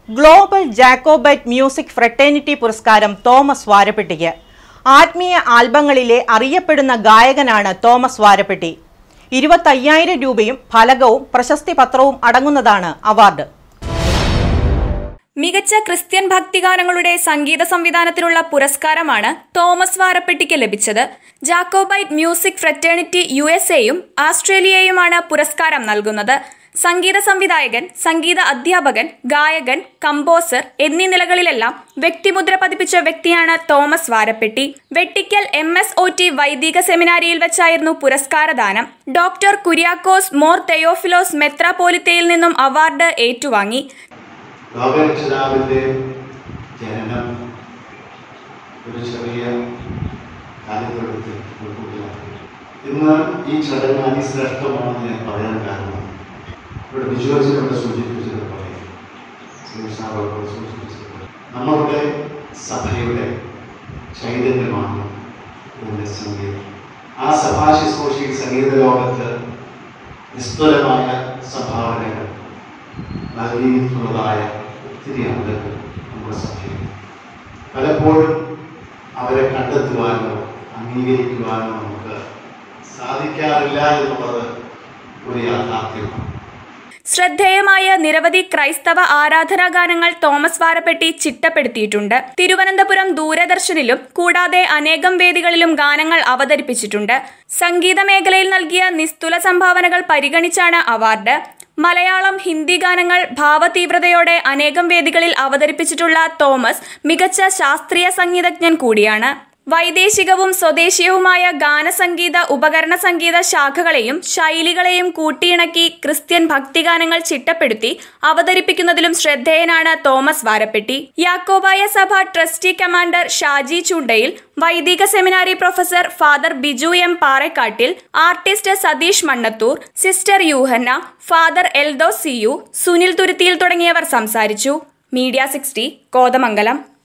global Jacobite music fraternity പുരസ്കാരം തോമസ് വാരപ്പെട്ടിക്ക് ആത്മീയ ആൽബങ്ങളിലെ അറിയപ്പെടുന്ന ഗായകനാണ് തോമസ് വാരപ്പെട്ടി ഇരുപത്തയ്യായിരം രൂപയും ഫലകവും പ്രശസ്തി പത്രവും അടങ്ങുന്നതാണ് അവാർഡ് മികച്ച ക്രിസ്ത്യൻ ഭക്തിഗാനങ്ങളുടെ സംഗീത സംവിധാനത്തിനുള്ള പുരസ്കാരമാണ് തോമസ് വാരപ്പെട്ടിക്ക് ലഭിച്ചത് Jacobite music fraternity U S എയും ആസ്ട്രേലിയയുമാണ് പുരസ്കാരം നൽകുന്നത് സംഗീത സംവിധായകൻ സംഗീത അധ്യാപകൻ ഗായകൻ കമ്പോസർ എന്നീ നിലകളിലെല്ലാം വ്യക്തിമുദ്ര പതിപ്പിച്ച വ്യക്തിയാണ് Thomas Varappetty Vettikkal M S O T വൈദിക സെമിനാരിയിൽ വെച്ചായിരുന്നു പുരസ്കാരദാനം ഡോക്ടർ കുര്യാക്കോസ് മോർ തെയോഫിലോസ് മെത്രാപോലിത്തയിൽ നിന്നും അവാർഡ് ഏറ്റുവാങ്ങി ലോകരക്ഷിതാവിൻ്റെ ജനനം ഒരു ചെറിയ കാര്യത്തെടുത്ത് ഉൾക്കൊള്ളുകയാണ് ഇന്ന് ഈ ചടങ്ങ് അതിശ്രേഷ്ഠമാണെന്ന് ഞാൻ പറയാൻ കാരണം ഇവിടെ വിജുവൽസിലൂടെ സൂചിപ്പിച്ചതുപോലെ ശ്രീകൃഷ്ണാബോട് സൂചിപ്പിച്ചതുപോലെ നമ്മളുടെ സഭയുടെ ചൈതന്യമാണ് ഇതിൻ്റെ സംഗീതം ആ സഭാ ശുശ്രൂഷയിൽ സംഗീത ലോകത്ത് നിസ്തുലമായ സംഭാവനകൾ നൽകിയിട്ടുള്ളതായ ഒത്തിരി ആളുകൾ നമ്മുടെ സഭയിൽ പലപ്പോഴും അവരെ കണ്ടെത്തുവാനോ അംഗീകരിക്കുവാനോ നമുക്ക് സാധിക്കാറില്ല എന്നുള്ളത് ഒരു യാഥാർത്ഥ്യമാണ് ശ്രദ്ധേയമായ നിരവധി ക്രൈസ്തവ ആരാധനാ ഗാനങ്ങൾ തോമസ് വാരപ്പെട്ടി ചിട്ടപ്പെടുത്തിയിട്ടുണ്ട് തിരുവനന്തപുരം ദൂരദർശനിലും കൂടാതെ അനേകം വേദികളിലും ഗാനങ്ങൾ അവതരിപ്പിച്ചിട്ടുണ്ട് സംഗീത മേഖലയിൽ നൽകിയ നിസ്തുല സംഭാവനകൾ പരിഗണിച്ചാണ് അവാർഡ് മലയാളം ഹിന്ദി ഗാനങ്ങൾ ഭാവതീവ്രതയോടെ അനേകം വേദികളിൽ അവതരിപ്പിച്ചിട്ടുള്ള തോമസ് മികച്ച ശാസ്ത്രീയ സംഗീതജ്ഞൻ കൂടിയാണ് വൈദേശികവും സ്വദേശീയവുമായ ഗാനസംഗീത ഉപകരണ സംഗീത ശാഖകളെയും ശൈലികളെയും കൂട്ടിയിണക്കി ക്രിസ്ത്യൻ ഭക്തിഗാനങ്ങൾ ചിട്ടപ്പെടുത്തി അവതരിപ്പിക്കുന്നതിലും ശ്രദ്ധേയനാണ് തോമസ് വാരപ്പെട്ടി യാക്കോബായ സഭ ട്രസ്റ്റി കമാൻഡർ ഷാജി ചുണ്ടയിൽ വൈദിക സെമിനാരി professor father Biju M Parakkattil artist Satheesh Mannathur sister Yuhanna father Eldho C U Sunil Thuruthiyil തുടങ്ങിയവർ സംസാരിച്ചു മീഡിയ സിക്സ്റ്റി കോതമംഗലം